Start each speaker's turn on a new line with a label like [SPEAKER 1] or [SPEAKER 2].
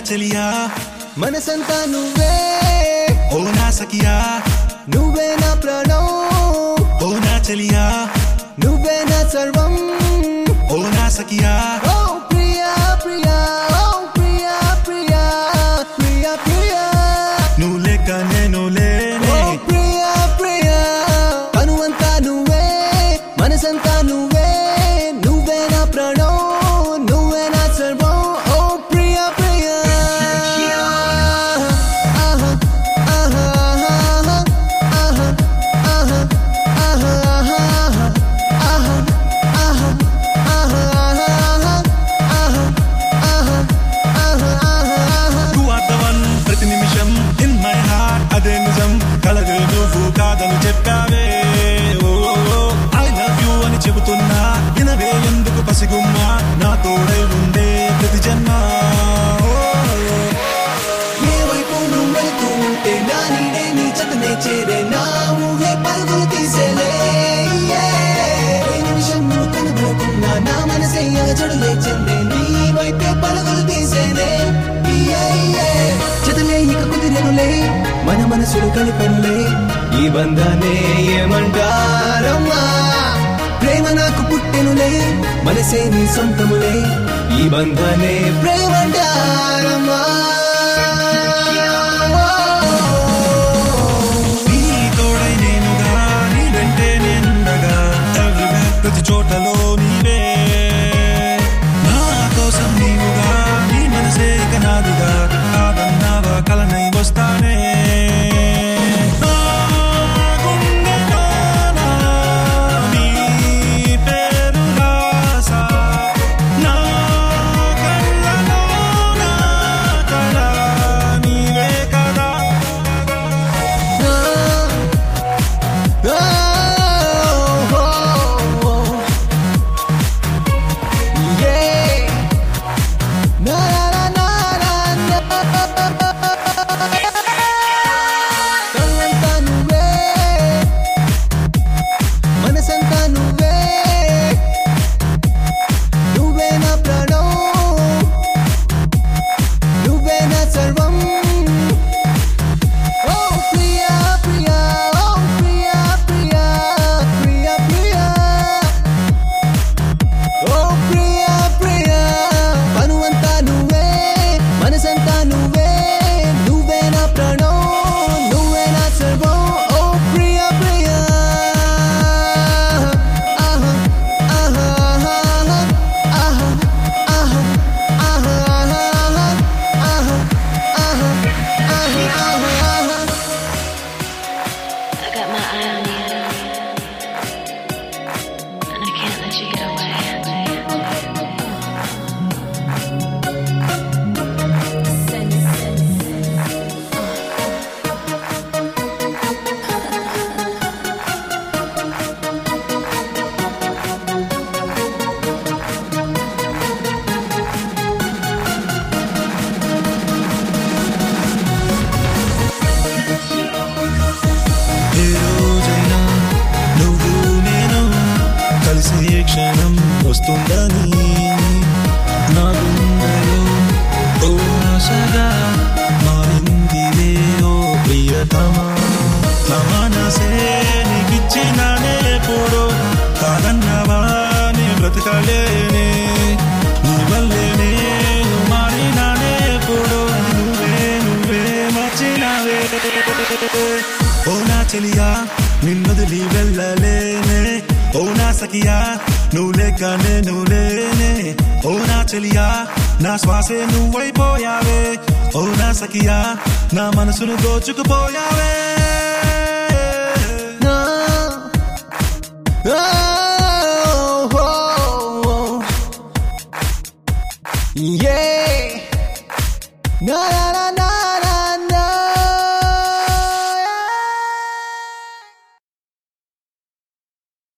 [SPEAKER 1] చెలియా
[SPEAKER 2] మనసంతా నువ్వే
[SPEAKER 1] ఓ నా సఖియా
[SPEAKER 2] నువ్వే నా ప్రాణం
[SPEAKER 1] ఓ నా చెలియా
[SPEAKER 2] నువ్వే నా సర్వం
[SPEAKER 1] ఓ నా సఖియా
[SPEAKER 2] ఓ ప్రియా ప్రియా ఓ ప్రియా ప్రియా ప్రియా ప్రియా
[SPEAKER 1] నువ్వు లేక నేను లేనే
[SPEAKER 2] ఓ ప్రియా ప్రియా కనువంతా నువ్వే మనసంతా నువ్వే నువ్వే నా ప్రాణం నువ్వే నా సర్వం ఓ ప్రియా ప్రియా ఆహా ఆహా ఆహా ఆహా ఆహా ఆహా ఆహా ఆహా
[SPEAKER 1] You are the one ప్రతి నిమిషం ఇన్ మై హార్ట్ అదే నిజం కలదు నువ్వు కాదని చెప్పావే ఐ లవ్ యూ అని చెబుతున్నా వినవే ఎందుకు పసిగుమ్మా నా తోడై ఉండే ప్రతి జన్మ
[SPEAKER 2] ఏ వైపు నువ్వు వెళ్తూ ఉంటే నా నీడే నీ జతనే చేరే నా ఊహే పరుగులు తీసేలే ఏ నిమిషం నువ్వు కనబడకున్నా నా మనసే అలజడులే చెందే నీ వైపే పరుగులు తీసేనే జతలే ఇక కుదిరెనులే మన మనసులు కలిపెనులే ఈ బంధాన్ని ఏమంటారమ్మా ప్రేమ నాకు పుట్టెనులే మనసే నీ సొంతములే ఈ బంధాన్ని ప్రేమంటారమ్మా
[SPEAKER 1] నీ తోడై నేనుగా నీ వెంటే నేనుండగా Everywhere, ప్రతి చోటలో నీవే నా కోసం నీవుగా నీ మనసే ఇక నాదిగా కాదన్నావా కలనై వస్తానే నా గుండెలోన నీ పేరు రాసా. నా కళ్ళలోన కళ నీవే కదా
[SPEAKER 2] మనసంతా నువ్వే నువ్వే నా ప్రాణం నువ్వే నా సర్వం ఓ ప్రియా ప్రియా ఓ ప్రియా ప్రియా ప్రియా ప్రియా ఓ ప్రియా ప్రియా పనువంతా నువ్వే మనసంతా నువ్వే నువ్వే నా ప్రాణం నువ్వే నా సర్వం ఓ ప్రియా ప్రియా ఆహా ఆహా ఆహా ఆహా ఆహా ఆహా ఆహా ఆహా ఆహా
[SPEAKER 3] I got my eye on you, and I can't let you get away.
[SPEAKER 1] ఏ రోజైనా నువ్వు నేను కలిసే క్షణం వస్తుందని నా గుండెలో ఓ ఆశగా మారిందిలే ఓ ప్రియతమా నా మనసే నీకిచ్చినానే ఎప్పుడో కాదన్నవా నీ బ్రతకలేనే నీ వల్లేనే మారినానే ఎప్పుడో నువ్వే నువ్వే మార్చినావే ఓ నా చెలియా నిన్నొదిలి వెళ్ళలేనే ఓ నా సఖియా నువ్వు లేక నేను లేనే ఓ నా చెలియా నా శ్వాసే నువ్వైపోయావే ఓ నా సఖియా నా మనసును దోచుకుపోయావే
[SPEAKER 2] No. Oh, oh, oh. Yeah. Na na na na